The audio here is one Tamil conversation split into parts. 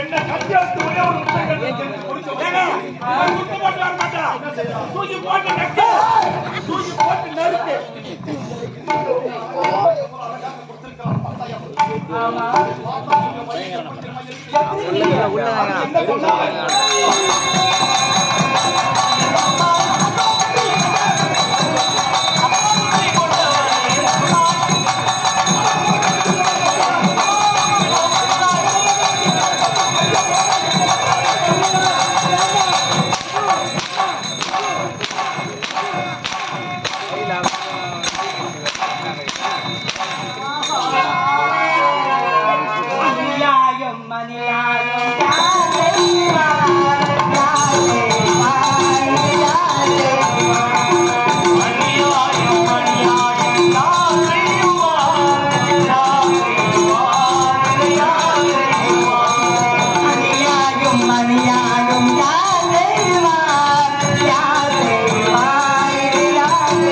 என்ன கத்தி எடுத்து ஒரே ஒரு முட்டை கட்டி குடிச்சு ஏங்க, அவன் சுத்த போட்டு வர மாட்டான். தூக்கி போட்டு நக்கு. தூக்கி போட்டு நறுக்கு. என்ன சொன்னா? மணியாயம் மணியாயம் யாரை மணியாயும் மணியாயும் யாரை யாரை யாரை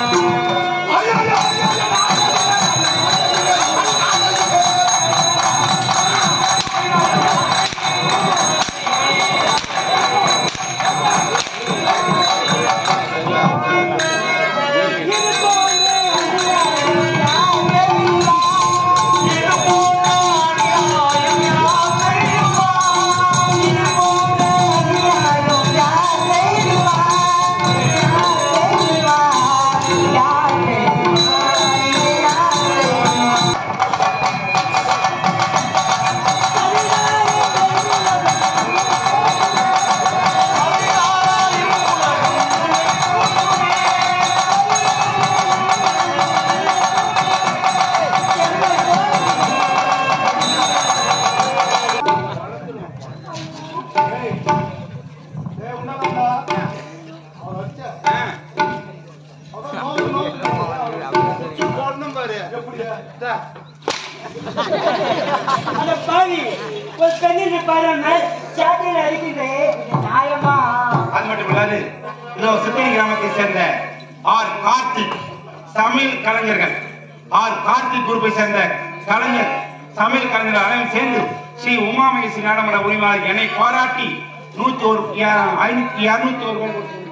அட பாவி ஒரு பெண்ணின் பாருங்க சாட்டில் அடிக்குது இது நியாயமா அது மட்டும் இல்லாது இதோ சிப்பினி கிராமத்தை சேர்ந்த ஆர் கார்த்திக் சமையல் கலைஞர்கள் ஆர் கார்த்திக் குரூப்பை சேர்ந்த கலைஞர் சமையல் கலைஞர்கள் அனைவரும் சேர்ந்து ஸ்ரீ உமாமகேசி நாடமட உரிமையாளர் என்னை பாராட்டி நூத்தி ஒரு ஐநூத்தி இருநூத்தி ஒரு ரூபாய் கொடுத்தாங்க.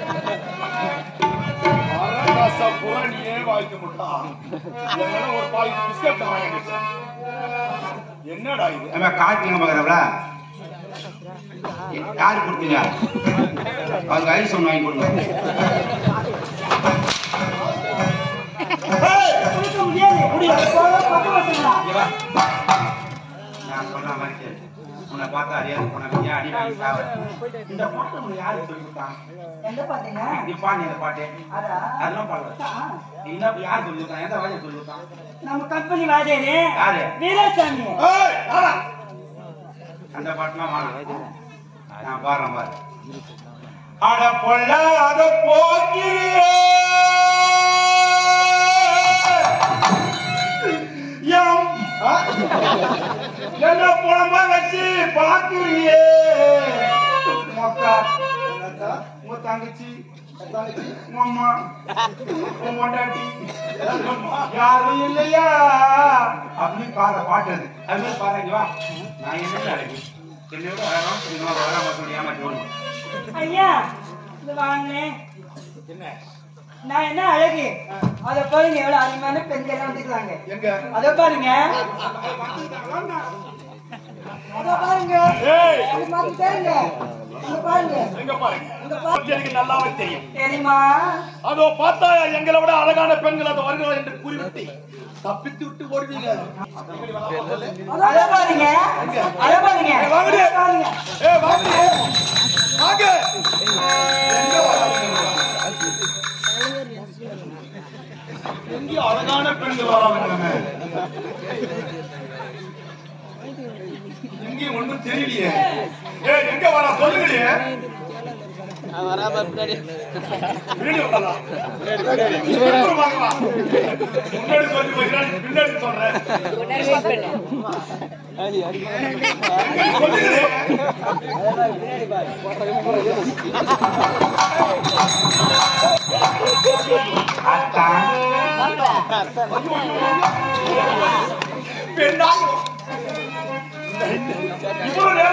அரகாசா புரணியே வாய்க்க முட்டான். என்னால ஒரு பாய் பிஸ்கட் வாங்கிடுச்சு. என்னடா இது நம்ம கார்த்திக் மகரவளா யாரு கொடுத்தீங்க அவங்க ஐஸ் ஒன்று வாங்கி கொடுங்க கொடுக்க முடியாது முடியாது பத்து வருஷங்களா நான் சொன்ன மாதிரி கேளு. உன்னை பார்த்தா அறியாது உனக்கு ஏன் அடி வாங்கி சாவ இந்த பாட்டு உனக்கு யாரு சொல்லி கொடுத்தாங்க எந்த பாத்தீங்க நீ பாடு இந்த பாட்டு அதா அதெல்லாம் பாடல ஆ, நீ என்ன யார் சொல்லி கொடுத்தாங்க எந்த வாஜை சொல்லி கொடுத்தாங்க நம்ம கம்பெனி வாஜேரு யாரு? வீராசாமி ஏய், வாடா. அந்த பாட்டுலாம் வாங்க நான் பாடுறேன் பாரு அட பொல்லாத போக்கிரியே எம் ஆ? என்ன புலம்ப வச்சு பாக்குறியே மொக்கா உங்க தங்கச்சி உங்க அம்மா உன் பொண்டாட்டி யாரும் இல்லையா அப்படின்னு பாடுற பாட்டு அது அது மாதிரி பாருங்க வா நான் என்ன அழகு என்னோட வரோம் இன்னொரு வராம சொல்லி ஏமாற்றி ஓடுவோம் ஐயா இது வாங்கினேன் என்ன நான் என்ன அழகு அத பாருங்க எவ்வளவு அருமையான பெண்கள் எல்லாம் வந்துருக்காங்க எங்க அத பாருங்க அத பாருங்க ஏய் அது மாதிரி பாருங்க அங்க பாருங்க எங்க பாருங்க அங்க பாருங்க எனக்கு நல்லாவே தெரியும் தெரியுமா அதோ பார்த்தா எங்களை விட அழகான பெண்கள் அது வருகிறார் என்று கூறிவிட்டு தப்பித்து விட்டு ஓடுவீங்க அத பாருங்க அத பாருங்க ஏய், வாங்கடி. அத பாருங்க ஏ வாங்க வாங்க எங்க வராங்க? எங்க அழகான பெண்கள் வராங்க எங்கேயும் ஒண்ணும் தெரியலையே ஏ எங்க வரா சொல்லுங்களையே பின்னாடி வரலா? அப்புறம் வாங்க, வா. முன்னாடி சொல்லி வைக்கிறேன், பின்னாடி சொல்றேன் சொல்லுங்களே அத்தா பெண்ணாக இவ்வளவு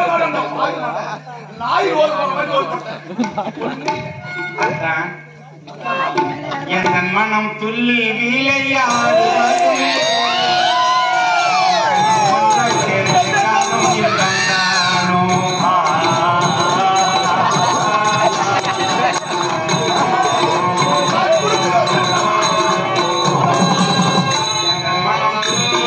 நாய் ரோல் போட்ட மாதிரி ரோல் போட்டேன் அதான் என் மனம் துள்ளி விளையாடுவது ஒன்றை தெரிஞ்சுக்காமல் இருந்தானோ. என் மனம் துள்ளி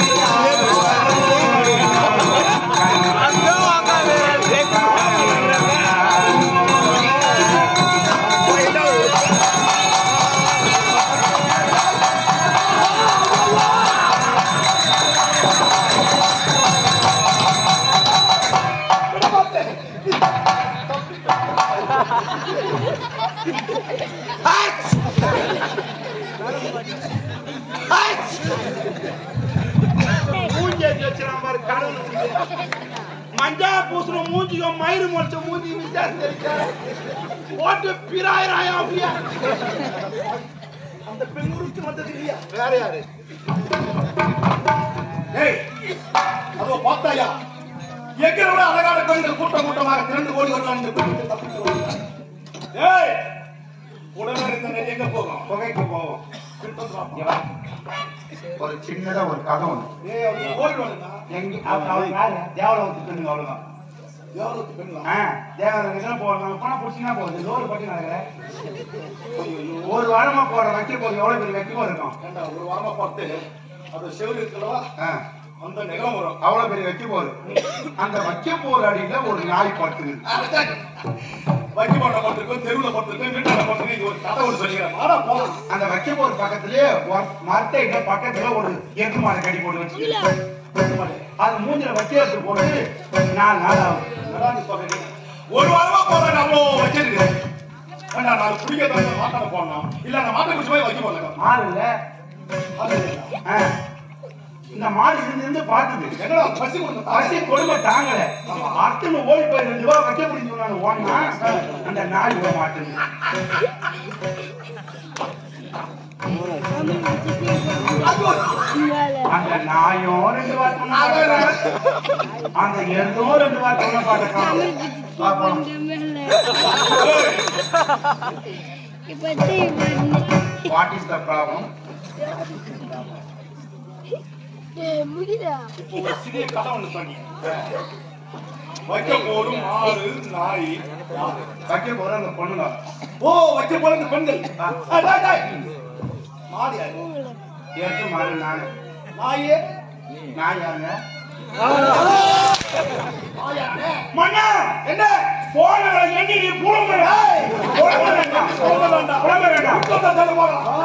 மூஞ்சி அடிச்சு வச்சிருக்கான் பாரு கடவுள் மஞ்சா பூசுற மூஞ்சிக்கும் மயிறு முளைச்ச மூஞ்சி வித்தியாசம் தெரியுதா? போட்டு பிராயிராயா அப்படியா அந்த பெண் உருட்டு வந்தது இல்லையா வேற யாரு ஏய் அதோ பார்த்தாயா எங்களை விட அழகான பெண்கள் கூட்டம் கூட்டமாக திரண்டு ஓடி வரலாம் என்று பெண்கள் தப்பித்து ஓடினார். ஏய் உடனே இருந்த நெல் எங்க போகும் புகைக்கு போவோம் கிட்ட வந்து இங்க வா. வா. ஒரு சின்னதா ஒரு கதை ஒண்ணு ஏய் அவங்க போயிடுவாங்க எங்க அவ- அவ யாரு தேவலோகத்து பெண்ணுங்க அவ்வளவுதான் எவ்வளவு பெண்களா ஆ, தேவலோகத்துல போறாங்க பணம் பிடிச்சினா போகுது லோடு பட்டி நடக்கிற ஒரு வாரமா போற வைக்க போது எவ்வளவு பெரிய வைக்க இருக்கும் ஏண்டா, ஒரு வாரமா பார்த்து அது செவ்வறு இருக்கிறவா ஆ, அந்த நிலம் வரும் அவ்வளவு பெரிய வைக்க போரு அந்த வைக்க போற அடியில ஒரு நாய் படுத்துது வக்கி பண்ண பார்த்துருக்கோம் தெருவுல பார்த்துருக்கோம் வீட்டுல பார்த்துருக்கோம் இது ஒரு கதை ஒரு சொல்லிக்கிறேன் வாடா போலாம் அந்த வைக்க போற பக்கத்துலயே மரத்தை பக்கத்துல ஒரு எருது மாடு கட்டி போட்டு வச்சு அது மூஞ்சில வைக்கிறதுக்கு போட்டு நாலு நாள் ஆகும் என்னடா நீ சொல்றீங்க? ஒரு வாரமா போறேன் அவ்வளோ வச்சிருக்கேன் ஏண்டா நான் குடிக்க தகுந்த மாட்டாட போடணும் இல்ல நான் மாட்டை குடிச்சு போய் வைக்க போடலாம் மாடு இல்ல ஆ, இந்த மாடு இருந்து இருந்து பாத்துது என்னடா பசி கொடுத்த பசி கொடுமை தாங்கல அடுத்து ஓடி போய் ரெண்டு ரூபா வைக்க முடியும் சொன்னாங்க ஓடினா அந்த நாய் விட மாட்டுது அந்த நாயும் ரெண்டு வார்த்தை சொன்னா பாட்டுக்காரன். அந்த எருதும் ரெண்டு வார்த்தை சொன்னா பாட்டுக்காரன். பாப்போம். What is the problem? முடியல இப்போ ஒரு சிறிய கதை ஒண்ணு சொன்னீங்க வைக்க போடும் ஆறு நாய் யாரு? வைக்க போற அந்த பொண்ணுங்க ஓ வைக்க போற இந்த பெண்கள் ஆ, டேய், டேய். மாடு யாரு எருது மாடு நானு நாயே நான் யாருங்க நாயானே மண்ணா என்ன போன எண்ணி நீ புலம்புற புலம்ப வேண்டாம் சொல்ல வேண்டாம் புலம்ப வேண்டாம் சொல்ல சொல்ல போகலாம்